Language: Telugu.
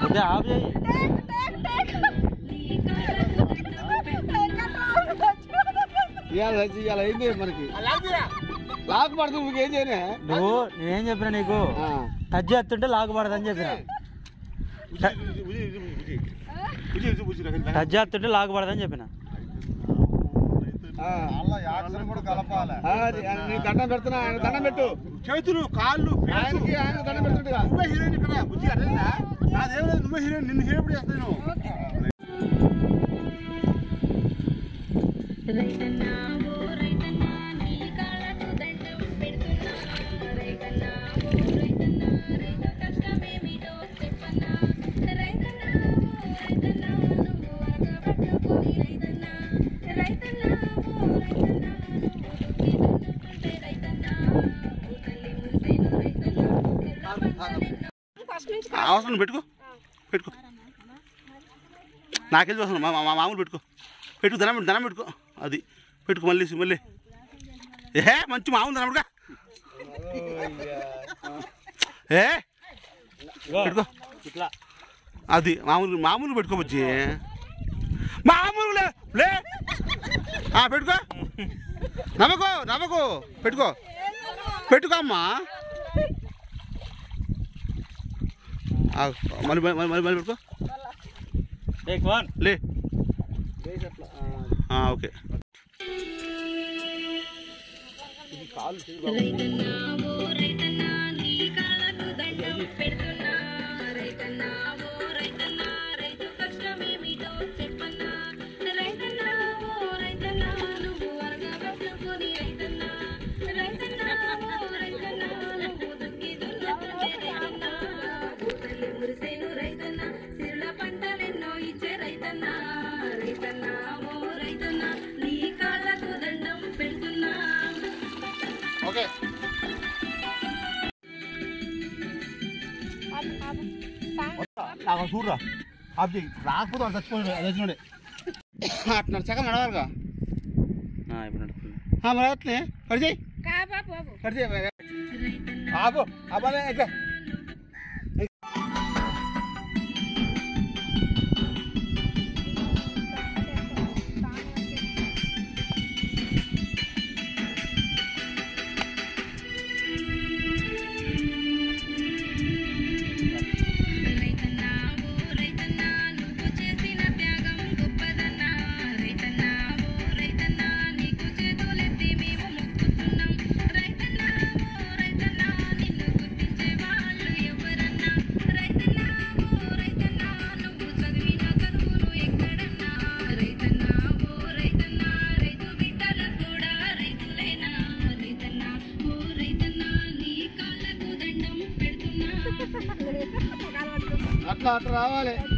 ఇదే ఆఫ్ చేయి ఇవాళ వచ్చి ఇవాళ ఏంది మనకి లాక్ పడుతుంది నువ్వు ఏం చేయనే నువ్వు నేనేం చెప్పినా నీకు ఆ. టచ్ చేస్తుంటే లాగు పడదని చెప్పిన టచ్ చేస్తుంటే లాగు పడదని చెప్పిన ఆ. ఆ, అది, ఆ, నీ దండం పెడుతున్నా ఆయన దండం పెట్టు చేతులు కాళ్ళు ఆయనకి ఆయన దండం పెడుతుంటగా నువ్వే హీరోయిన్ ఇక్కడ బుజ్జి అర్థందా నాదేం లేదు నువ్వే హీరోయిన్ నిన్ను హీరో ఎప్పుడు చేస్తాను రైతన్నా ఓ రైతన్నా నీ కాళ్ళకు దండం పెడుతున్నా రైతన్నా ఓ రైతన్నా రైతు కష్టమేమిటో చెప్పన్నా రైతన్నా ఓ రైతన్నా నువ్వు అరగబట్టుకొని రైతన్నా రైతన్నా ఓ రైతన్నా నువ్వు దుక్కి దున్నుతుంటే రైతన్నా ఊతల్లి మురిసేను రైతన్నా ఎర్ర పంటలెన్నో అవసరం పెట్టుకో పెట్టుకో నాకెళ్ళి వస్తాను మా మా- మామూలు పెట్టుకో పెట్టుకో ధనం ధనం పెట్టుకో అది పెట్టుకో మళ్ళీ మళ్ళీ ఏ మంచి మామూలు ధనం పెట్టుకో ఏ పెట్టుకో ఇట్లా అది మామూలు మామూలు పెట్టుకో బుజ్జి మామూలు లే లే ఆ, పెట్టుకో నవ్వకో నవ్వకో పెట్టుకో పెట్టుకో అమ్మా ఆ, మళ్ళీ మళ్ళీ మళ్ళీ మళ్ళీ పెట్టుకో టేక్ వన్ లే ఆ, ఓకే రైతన్నా ఓ రైతన్నా నీ కాళ్ళకు దండం పెడుతున్నా రైతన్నా ఓ రైతన్నా రైతు కష్టమేమిటో చెప్పన్నా రైతన్నా ఓ రైతన్నా నువ్వు అరగబట్టుకొని రైతన్నా రైతన్నా ఓ రైతన్నా నువ్వు దుక్కి దున్నుతుంటే రైతన్నా ఊతల్లి మురిసేను రైతన్నా సిరుల పంటలెన్నో ఇచ్చే రైతన్నా రైతన్నా ఓ రైతన్నా నీ కాళ్ళకు దండం పెడుతున్నా ఓకే నాకు చూడరా ఆఫ్ చేయి రాకపోతే వాళ్ళు చచ్చిపోయాడు అది వచ్చినాడే అట్లా సగం నడవాలిగా ఇప్పుడు నడుపుతుంది. మరి అట్లే కడి చేయి కడి చేయి ఆపు అబ్బాలే ఇట్లా రైతన్నా ఓ రైతన్నా నువ్వు చేసిన త్యాగం గొప్పదన్నా రైతన్నా ఓ రైతన్నా నీకు చేతులెత్తి మేము మొక్కుతున్నాం రైతన్నా ఓ రైతన్నా నిన్ను గుర్తించే వాళ్ళు ఎవరన్నా రైతన్నా ఓ రైతన్నా నువ్వు చదివిన చదువులు ఎక్కడన్నా రైతన్నా ఓ రైతన్నా రైతు బిడ్డలు కూడా రైతులేనా రైతన్నా ఓ రైతన్నా నీ కాళ్ళకు దండం పెడుతున్నా అట్లా అట్లా రావాలి